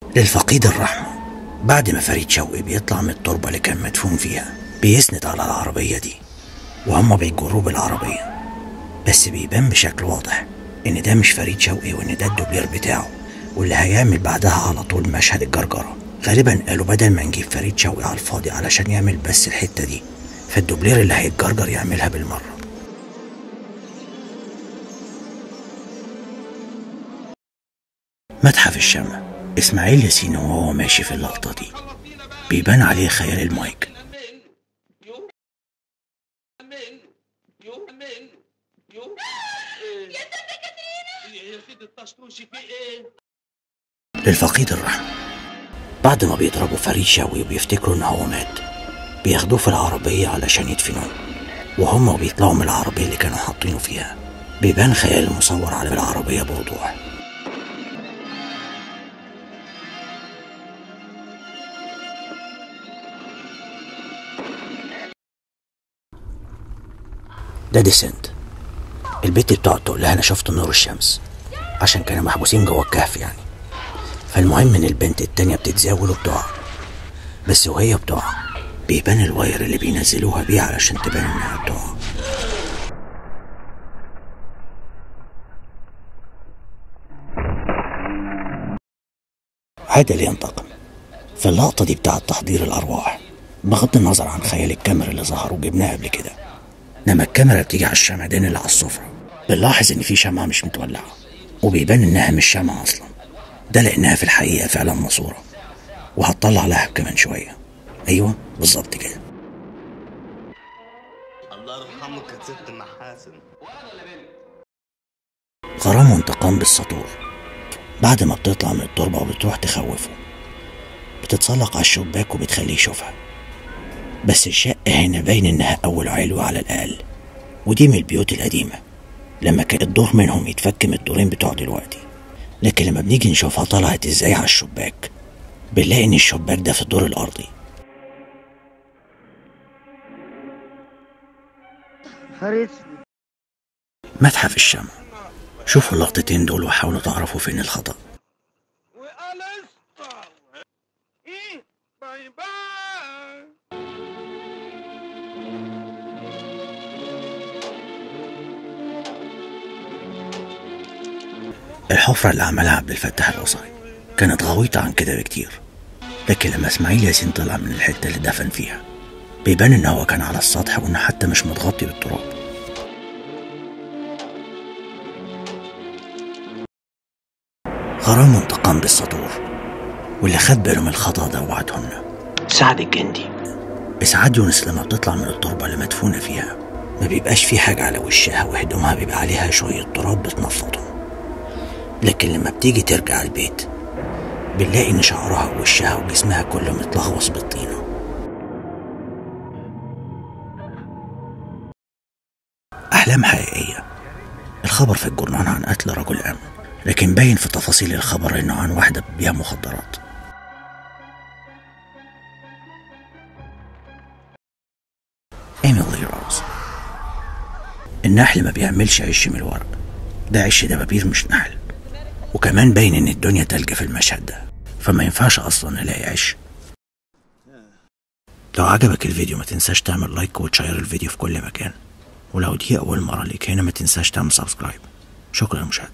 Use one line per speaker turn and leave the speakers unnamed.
للفقيد الرحمة بعد ما فريد شوقي بيطلع من التربة اللي كان مدفون فيها بيسند على العربية دي وهما بيجروه بالعربية بس بيبان بشكل واضح إن ده مش فريد شوقي وإن ده الدوبلير بتاعه واللي هيعمل بعدها على طول مشهد الجرجرة غالبا قالوا بدل ما نجيب فريد شوقي على الفاضي علشان يعمل بس الحتة دي فالدوبلير اللي هيتجرجر يعملها بالمرة متحف الشمع إسماعيل ياسين وهو ماشي في اللقطة دي بيبان عليه خيال المايك للفقيد الرحمة بعد ما بيضربوا فريد شوقي وبيفتكروا ان هو مات بياخدوه في العربية علشان يدفنوه وهما بيطلعوا من العربية اللي كانوا حاطينه فيها بيبان خيال المصور على العربية بوضوح ده ديسنت البت بتقعد تقول لها انا شفت نور الشمس عشان كانوا محبوسين جوه الكهف يعني فالمهم ان البنت التانية بتتزاول وبتقع بس وهي بتقع بيبان الواير اللي بينزلوها بيه علشان تبان انها بتقع عادل ينتقم في اللقطة دي بتاعة تحضير الأرواح بغض النظر عن خيال الكاميرا اللي ظهر وجبناه قبل كده لما الكاميرا بتيجي على الشمعدان اللي على السفرة بنلاحظ إن في شمعة مش متولعة وبيبان إنها مش شمعة أصلا ده لأنها في الحقيقة فعلا ماسورة وهتطلع لهب كمان شوية أيوة بالظبط كده
الله يرحمك يا ست محاسن
غرام وانتقام بالسطور بعد ما بتطلع من التربة وبتروح تخوفه بتتسلق على الشباك وبتخليه يشوفها بس الشقة هنا باين إنها أول علو على الأقل ودي من البيوت القديمة لما كان الدور منهم يتفك من الدورين بتوع دلوقتي لكن لما بنيجي نشوفها طلعت ازاي على الشباك بنلاقي إن الشباك ده في الدور الأرضي
فريد
متحف الشمع شوفوا اللقطتين دول وحاولوا تعرفوا فين الخطأ الحفرة اللي عملها عبد الفتاح القصري كانت غويطة عن كده بكتير لكن لما اسماعيل ياسين طلع من الحتة اللي دفن فيها بيبان ان هو كان على السطح وانه حتى مش متغطي بالتراب غرام انتقام بالسطور واللي خد باله من الخطأ ده وعدهن سعد الجندي إسعاد يونس لما بتطلع من التربة اللي مدفونة فيها ما بيبقاش في حاجة على وشها وهدومها بيبقى عليها شوية تراب بتنفضهم لكن لما بتيجي ترجع البيت بنلاقي إن شعرها ووشها وجسمها كله متلغوص بالطينة أحلام حقيقية الخبر في الجورنال عن قتل رجل أمن لكن باين في تفاصيل الخبر إنه عن واحدة بتبيع مخدرات إيميلي روز النحل ما بيعملش عش من الورق ده عش دبابير مش نحل وكمان باين ان الدنيا تلج في المشهد ده فما ينفعش اصلا الاقي عش لو عجبك الفيديو ما تنساش تعمل لايك وتشير الفيديو في كل مكان ولو دي اول مرة ليك هنا ما تنساش تعمل سبسكرايب شكرا للمشاهدة